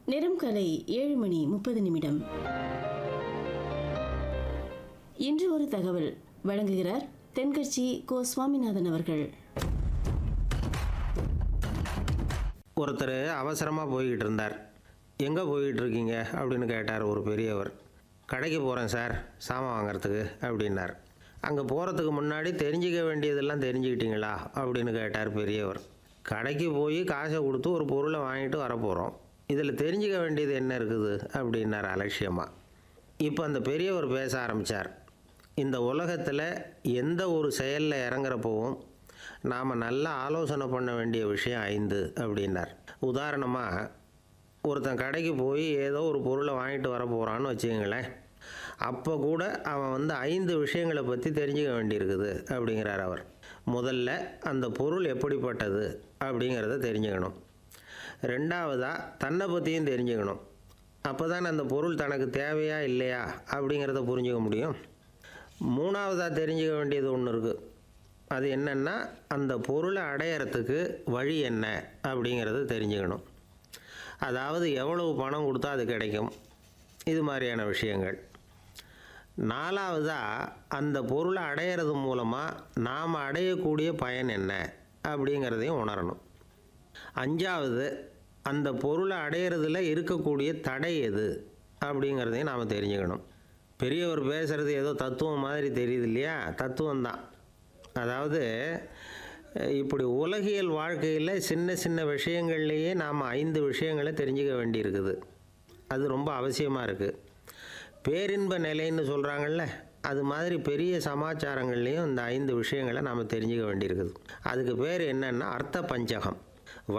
நேரம் காலை ஏழு மணி முப்பது நிமிடம் இன்று ஒரு தகவல் வழங்குகிறார் தென்கட்சி கோ சுவாமிநாதன் அவர்கள் ஒருத்தர் அவசரமாக போய்கிட்டு இருந்தார் எங்கே போய்கிட்டு இருக்கீங்க அப்படின்னு கேட்டார் ஒரு பெரியவர் கடைக்கு போகிறேன் சார் சாமான் வாங்குறதுக்கு அப்படின்னார் அங்கே போகிறதுக்கு முன்னாடி தெரிஞ்சிக்க வேண்டியதெல்லாம் தெரிஞ்சுக்கிட்டீங்களா அப்படின்னு கேட்டார் பெரியவர் கடைக்கு போய் காசை கொடுத்து ஒரு பொருளை வாங்கிட்டு வரப்போகிறோம் இதில் தெரிஞ்சிக்க வேண்டியது என்ன இருக்குது அப்படின்னார் அலட்சியமாக இப்போ அந்த பெரியவர் பேச ஆரம்பித்தார் இந்த உலகத்தில் எந்த ஒரு செயலில் இறங்குறப்பவும் நாம் நல்லா ஆலோசனை பண்ண வேண்டிய விஷயம் ஐந்து அப்படின்னார் உதாரணமாக ஒருத்தன் கடைக்கு போய் ஏதோ ஒரு பொருளை வாங்கிட்டு வர போகிறான்னு வச்சுக்கங்களேன் அப்போ கூட அவன் வந்து ஐந்து விஷயங்களை பற்றி தெரிஞ்சுக்க வேண்டியிருக்குது அப்படிங்கிறார் அவர் முதல்ல அந்த பொருள் எப்படிப்பட்டது அப்படிங்கிறத தெரிஞ்சுக்கணும் ரெண்டாவதாக தன்னை பற்றியும் தெரிஞ்சுக்கணும் அப்போ தான் அந்த பொருள் தனக்கு தேவையா இல்லையா அப்படிங்கிறத புரிஞ்சுக்க முடியும் மூணாவதாக தெரிஞ்சுக்க வேண்டியது ஒன்று இருக்குது அது என்னென்னா அந்த பொருளை அடையறதுக்கு வழி என்ன அப்படிங்கிறத தெரிஞ்சுக்கணும் அதாவது எவ்வளவு பணம் கொடுத்தா அது கிடைக்கும் இது மாதிரியான விஷயங்கள் நாலாவதாக அந்த பொருளை அடையிறது மூலமாக நாம் அடையக்கூடிய பயன் என்ன அப்படிங்கிறதையும் உணரணும் அஞ்சாவது அந்த பொருளை அடையிறதுல இருக்கக்கூடிய தடை எது அப்படிங்கிறதையும் நாம் தெரிஞ்சுக்கணும் பெரியவர் பேசுகிறது ஏதோ தத்துவம் மாதிரி தெரியுது இல்லையா தத்துவம்தான் அதாவது அஹ், இப்படி உலகியல் வாழ்க்கையில் சின்ன சின்ன விஷயங்கள்லேயே நாம் ஐந்து விஷயங்களை தெரிஞ்சுக்க வேண்டியிருக்குது அது ரொம்ப அவசியமாக இருக்குது பேரின்ப நிலைன்னு சொல்கிறாங்கல்ல அது மாதிரி பெரிய சமாச்சாரங்கள்லேயும் இந்த ஐந்து விஷயங்களை நாம் தெரிஞ்சுக்க வேண்டியிருக்குது அதுக்கு பேர் என்னன்னா அர்த்த பஞ்சகம்